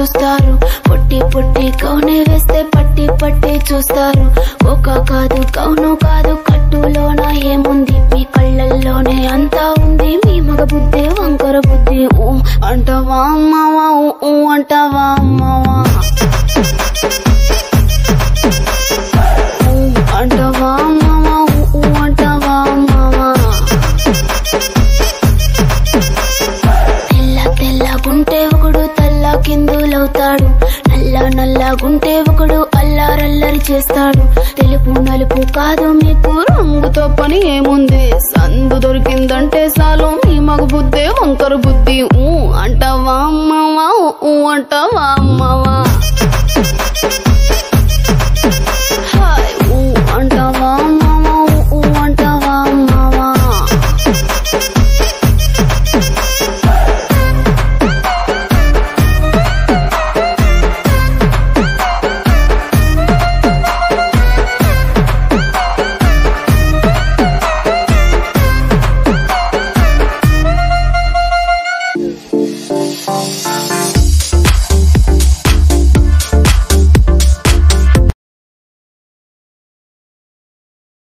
చూస్తారు పొట్టి పొట్టి కౌనే వేస్తే పట్టి పట్టి చూస్తారు ఒక కాదు కౌను కాదు కట్టులోన ఏముంది మీ కళ్ళల్లోనే అంతా ఉంది మీ మగ బుద్ధి వంకర బుద్ధి ఊ అంటావా అమ్మవా ఊ, ఊ అంటావా అమ్మవా ఊ అంటావా అమ్మవా ఊ, ఊ అంటావా అమ్మవా తెల్ల తెల్లగుంటే ఒకడు తల్ల కిందులవుతాడు నల్ల నల్లగుంటే ఒకడు అల్లారల్లరి చేస్తాడు తెలుపు నలుపు కాదు మీకు రంగుతో పని ఏముంది సందు దొరికిందంటే చాలు మీ మగ బుద్ధే వంకర బుద్ధి ఊ అంటావా అమ్మవా ఊ అంటావా అమ్మవా